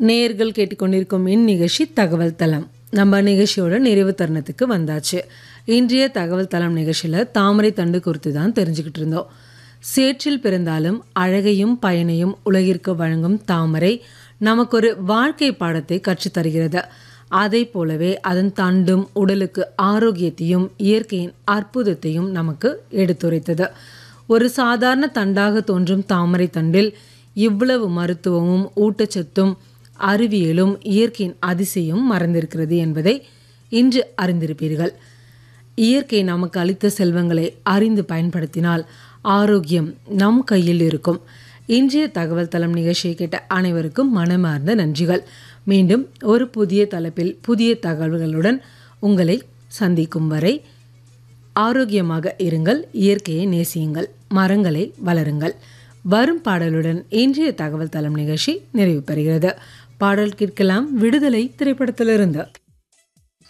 நேயர்கள் கேட்டுக்கொண்டிருக்கும் இந்நிகழ்ச்சி தகவல் தளம் நம்ம நிகழ்ச்சியோட நிறைவு தருணத்துக்கு வந்தாச்சு இன்றைய தகவல் தளம் நிகழ்ச்சியில் தாமரை தண்டு குறித்து தான் தெரிஞ்சுக்கிட்டு இருந்தோம் சேற்றில் பிறந்தாலும் அழகையும் பயனையும் உலகிற்கு வழங்கும் தாமரை நமக்கு ஒரு வாழ்க்கை பாடத்தை கற்றுத் தருகிறது அதை போலவே அதன் தண்டும் உடலுக்கு ஆரோக்கியத்தையும் இயற்கையின் அற்புதத்தையும் நமக்கு எடுத்துரைத்தது ஒரு சாதாரண தண்டாக தோன்றும் தாமரை தண்டில் இவ்வளவு மருத்துவமும் ஊட்டச்சத்தும் அறிவியலும் இயற்கையின் அதிசயம் மறந்திருக்கிறது என்பதை இன்று அறிந்திருப்பீர்கள் இயற்கை நமக்கு அளித்த செல்வங்களை அறிந்து பயன்படுத்தினால் ஆரோக்கியம் நம் கையில் இருக்கும் இன்றைய தகவல் தளம் நிகழ்ச்சியை கேட்ட அனைவருக்கும் மனமார்ந்த நன்றிகள் மீண்டும் ஒரு புதிய தலைப்பில் புதிய தகவல்களுடன் உங்களை சந்திக்கும் வரை ஆரோக்கியமாக இருங்கள் இயற்கையை நேசியுங்கள் மரங்களை வளருங்கள் வரும் பாடலுடன் இன்றைய தகவல் தளம் நிகழ்ச்சி நிறைவு பெறுகிறது பாடல் கேட்கலாம் விடுதலை திரைப்படத்திலிருந்து